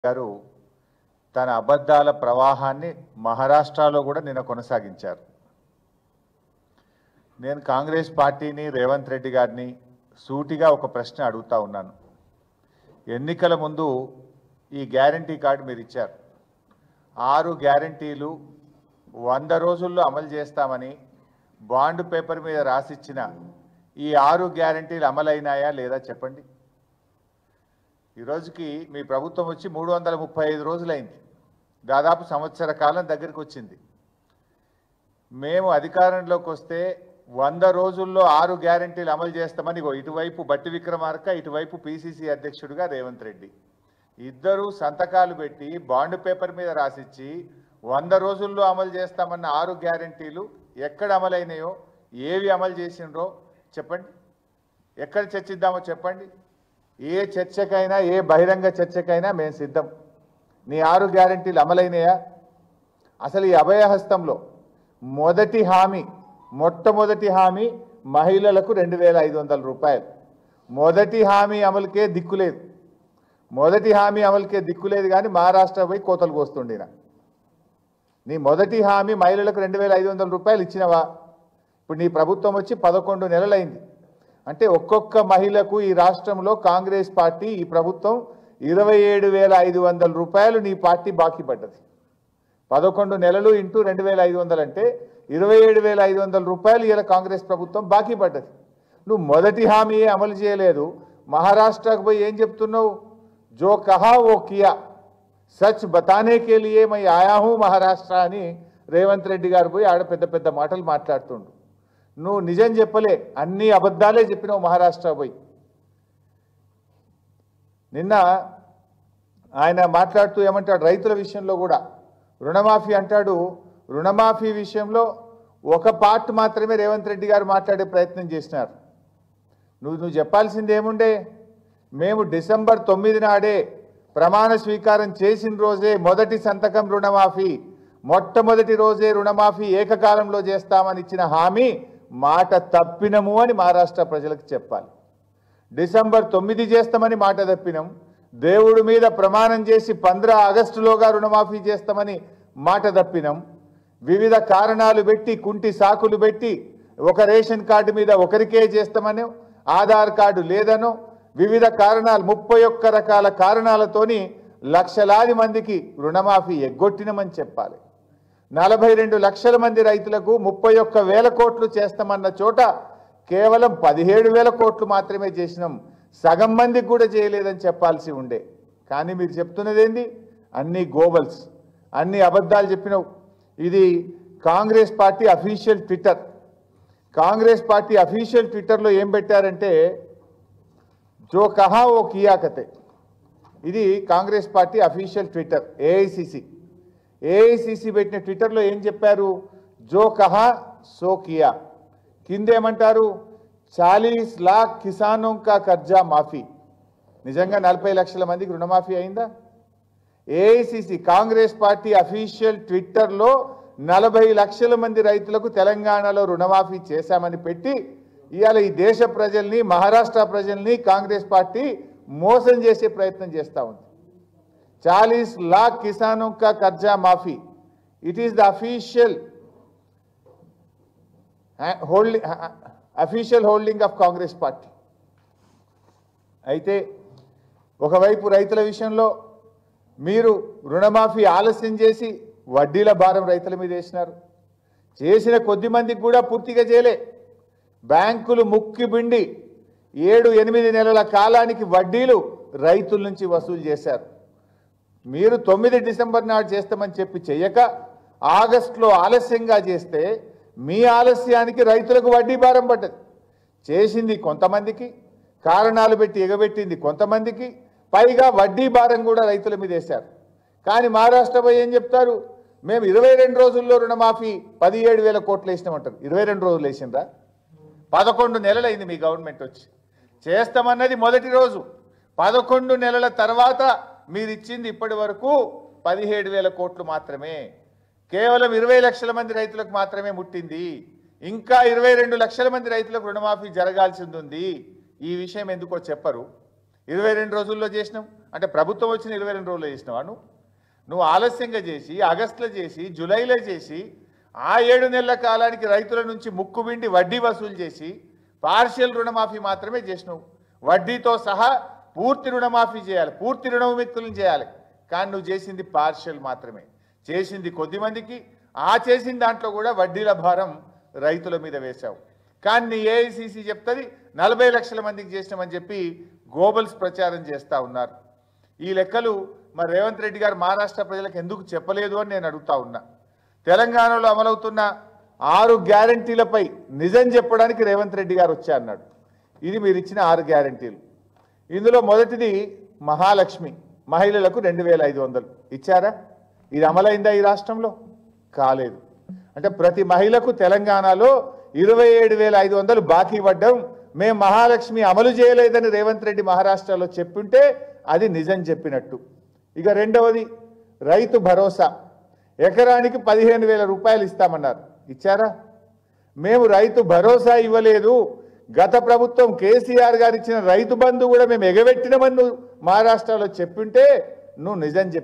గారు తన అబద్ధాల ప్రవాహాన్ని మహారాష్ట్రలో కూడా నిన్న కొనసాగించారు నేను కాంగ్రెస్ పార్టీని రేవంత్ రెడ్డి గారిని సూటిగా ఒక ప్రశ్న అడుగుతా ఉన్నాను ఎన్నికల ముందు ఈ గ్యారంటీ కార్డు మీరు ఇచ్చారు ఆరు గ్యారంటీలు వంద రోజుల్లో అమలు చేస్తామని బాండ్ పేపర్ మీద రాసిచ్చిన ఈ ఆరు గ్యారంటీలు అమలైనాయా లేదా చెప్పండి ఈ రోజుకి మీ ప్రభుత్వం వచ్చి మూడు వందల ముప్పై ఐదు రోజులైంది దాదాపు సంవత్సర కాలం దగ్గరికి వచ్చింది మేము అధికారంలోకి వస్తే వంద రోజుల్లో ఆరు గ్యారంటీలు అమలు చేస్తామని ఇగో ఇటువైపు బట్టి విక్రమార్క ఇటువైపు పిసిసి అధ్యక్షుడిగా రేవంత్ రెడ్డి ఇద్దరు సంతకాలు పెట్టి బాండ్ పేపర్ మీద రాసిచ్చి వంద రోజుల్లో అమలు చేస్తామన్న ఆరు గ్యారంటీలు ఎక్కడ అమలైనాయో ఏవి అమలు చేసిండ్రో చెప్పండి ఎక్కడ చర్చిద్దామో చెప్పండి ఏ చర్చకైనా ఏ బహిరంగ చర్చకైనా మేము సిద్ధం నీ ఆరు గ్యారంటీలు అమలైనయా అసలు ఈ అభయహస్తంలో మొదటి హామీ మొట్టమొదటి హామీ మహిళలకు రెండు వేల ఐదు వందల రూపాయలు మొదటి హామీ అమలుకే దిక్కులేదు మొదటి హామీ అమలుకే దిక్కులేదు కానీ మహారాష్ట్ర పోయి కోతలు కోస్తుండిన నీ మొదటి హామీ మహిళలకు రెండు వేల ఐదు వందల రూపాయలు ఇచ్చినవా ఇప్పుడు నీ ప్రభుత్వం వచ్చి పదకొండు నెలలైంది అంటే ఒక్కొక్క మహిళకు ఈ రాష్ట్రంలో కాంగ్రెస్ పార్టీ ఈ ప్రభుత్వం ఇరవై ఏడు వేల ఐదు వందల రూపాయలు నీ పార్టీ బాకీ పడ్డది పదకొండు నెలలు ఇంటూ రెండు వేల ఐదు వందలు అంటే ఇరవై ఏడు వేల ఐదు వందల రూపాయలు ఇలా కాంగ్రెస్ ప్రభుత్వం బాకీ పడ్డది నువ్వు మొదటి హామీ అమలు చేయలేదు మహారాష్ట్రకు పోయి ఏం చెప్తున్నావు జో కహా ఓ కియా సచ్ బతానే కే లియే మై ఆయా హూ మహారాష్ట్ర అని రేవంత్ రెడ్డి గారు పోయి ఆడ పెద్ద పెద్ద మాటలు మాట్లాడుతుండు నువ్వు నిజం చెప్పలే అన్ని అబద్ధాలే చెప్పినావు మహారాష్ట్ర పోయి నిన్న ఆయన మాట్లాడుతూ ఏమంటాడు రైతుల విషయంలో కూడా రుణమాఫీ అంటాడు రుణమాఫీ విషయంలో ఒక పార్ట్ మాత్రమే రేవంత్ రెడ్డి గారు మాట్లాడే ప్రయత్నం చేసినారు నువ్వు నువ్వు చెప్పాల్సింది ఏముండే మేము డిసెంబర్ తొమ్మిది నాడే ప్రమాణ స్వీకారం చేసిన రోజే మొదటి సంతకం రుణమాఫీ మొట్టమొదటి రోజే రుణమాఫీ ఏకకాలంలో చేస్తామని ఇచ్చిన హామీ మాట తప్పినము అని మహారాష్ట్ర ప్రజలకు చెప్పాలి డిసెంబర్ తొమ్మిది చేస్తామని మాట తప్పినాం దేవుడి మీద ప్రమాణం చేసి పంద్ర ఆగస్టులోగా రుణమాఫీ చేస్తామని మాట తప్పినాం వివిధ కారణాలు పెట్టి కుంటి సాకులు పెట్టి ఒక రేషన్ కార్డు మీద ఒకరికే చేస్తామని ఆధార్ కార్డు లేదనో వివిధ కారణాలు ముప్పై ఒక్క రకాల కారణాలతోని లక్షలాది మందికి రుణమాఫీ ఎగ్గొట్టినమని చెప్పాలి నలభై రెండు లక్షల మంది రైతులకు ముప్పై ఒక్క వేల కోట్లు చేస్తామన్న చోట కేవలం పదిహేడు వేల కోట్లు మాత్రమే చేసినాం సగం మందికి కూడా చేయలేదని చెప్పాల్సి ఉండే కానీ మీరు చెప్తున్నది ఏంది అన్ని గోబల్స్ అన్ని అబద్ధాలు చెప్పినావు ఇది Congress party official Twitter Congress party official ట్విట్టర్లో ఏం పెట్టారంటే జో కహా ఓ కియా కతే ఇది Congress party official Twitter AICC AICC పెట్టిన ట్విట్టర్లో ఏం చెప్పారు జో కహా సో కియా కిందేమంటారు చాలీస్ లాక్ కిసానోం కా కర్జా మాఫీ నిజంగా నలభై లక్షల మందికి రుణమాఫీ అయిందా ఏఐసిసి కాంగ్రెస్ పార్టీ అఫీషియల్ ట్విట్టర్లో నలభై లక్షల మంది రైతులకు తెలంగాణలో రుణమాఫీ చేశామని పెట్టి ఇవాళ ఈ దేశ ప్రజల్ని మహారాష్ట్ర ప్రజల్ని కాంగ్రెస్ పార్టీ మోసం చేసే ప్రయత్నం చేస్తూ ఉంది చాలీస్ లాక్ కిసానోं का कर्जा माफी it is the official holding official holding of Congress party అయితే ఒకవైపు రైతుల విషయంలో మీరు రుణమాఫీ ఆలస్యం చేసి వడ్డీల భారం రైతుల మీద వేసినారు చేసిన కొద్ది మందికి కూడా పూర్తిగా చేయలే బ్యాంకులు ముక్కి బిండి ఏడు ఎనిమిది నెలల కాలానికి వడ్డీలు రైతుల నుంచి వసూలు చేశారు మీరు తొమ్మిది డిసెంబర్ నాడు చేస్తామని చెప్పి చెయ్యక ఆగస్టులో ఆలస్యంగా చేస్తే మీ ఆలస్యానికి రైతులకు వడ్డీ భారం పడ్డది చేసింది కొంతమందికి కారణాలు పెట్టి ఎగబెట్టింది కొంతమందికి పైగా వడ్డీ భారం కూడా రైతుల మీద వేశారు కానీ మహారాష్ట్ర పోయి ఏం చెప్తారు మేము ఇరవై రెండు రోజుల్లో రుణమాఫీ పదిహేడు వేల కోట్లు వేసినామంటారు ఇరవై రెండు రోజులు వేసిండ్రా పదకొండు నెలలైంది మీ గవర్నమెంట్ వచ్చి చేస్తామన్నది మొదటి రోజు పదకొండు నెలల తర్వాత మీరు ఇచ్చింది ఇప్పటి వరకు పదిహేడు వేల కోట్లు మాత్రమే కేవలం ఇరవై లక్షల మంది రైతులకు మాత్రమే ముట్టింది ఇంకా ఇరవై రెండు లక్షల మంది రైతులకు రుణమాఫీ జరగాల్సింది ఉంది ఈ విషయం ఎందుకో చెప్పరు ఇరవై రెండు రోజుల్లో చేసినాం అంటే ప్రభుత్వం వచ్చిన ఇరవై రెండు రోజులు చేసినవా నువ్వు నువ్వు ఆలస్యంగా చేసి ఆగస్టులో చేసి జూలైలో చేసి ఆ ఏడు నెలల కాలానికి రైతుల నుంచి ముక్కు విండి వడ్డీ వసూలు చేసి పార్షియల్ రుణమాఫీ మాత్రమే చేసినావు వడ్డీతో సహా పూర్తి రుణమాఫీ చేయాలి పూర్తి రుణ విముక్తులను చేయాలి కానీ నువ్వు చేసింది పార్షియల్ మాత్రమే చేసింది కొద్ది మందికి ఆ చేసిన దాంట్లో కూడా వడ్డీల భారం రైతుల మీద వేశావు కానీ నీ ఏఐసిసి చెప్తుంది నలభై లక్షల మందికి చేసినామని చెప్పి గోబల్స్ ప్రచారం చేస్తూ ఉన్నారు ఈ లెక్కలు మరి రేవంత్ రెడ్డి గారు మహారాష్ట్ర ప్రజలకు ఎందుకు చెప్పలేదు అని నేను అడుగుతా ఉన్నా తెలంగాణలో అమలవుతున్న ఆరు గ్యారంటీలపై నిజం చెప్పడానికి రేవంత్ రెడ్డి గారు వచ్చా అన్నాడు ఇది మీరు ఇచ్చిన ఆరు గ్యారంటీలు ఇందులో మొదటిది మహాలక్ష్మి మహిళలకు రెండు వేల ఐదు వందలు ఇచ్చారా ఇది అమలైందా ఈ రాష్ట్రంలో కాలేదు అంటే ప్రతి మహిళకు తెలంగాణలో ఇరవై ఏడు వేల ఐదు వందలు బాకీ పడ్డం మేము మహాలక్ష్మి అమలు చేయలేదని రేవంత్ రెడ్డి మహారాష్ట్రలో చెప్పుంటే అది నిజం చెప్పినట్టు ఇక రెండవది రైతు భరోసా ఎకరానికి పదిహేను వేల రూపాయలు ఇస్తామన్నారు ఇచ్చారా మేము రైతు భరోసా ఇవ్వలేదు గత ప్రభుత్వం కేసీఆర్ గారు ఇచ్చిన రైతు బంధు కూడా మేము ఎగబెట్టినమని నువ్వు మహారాష్ట్రలో చెప్పింటే నువ్వు నిజం చెప్పి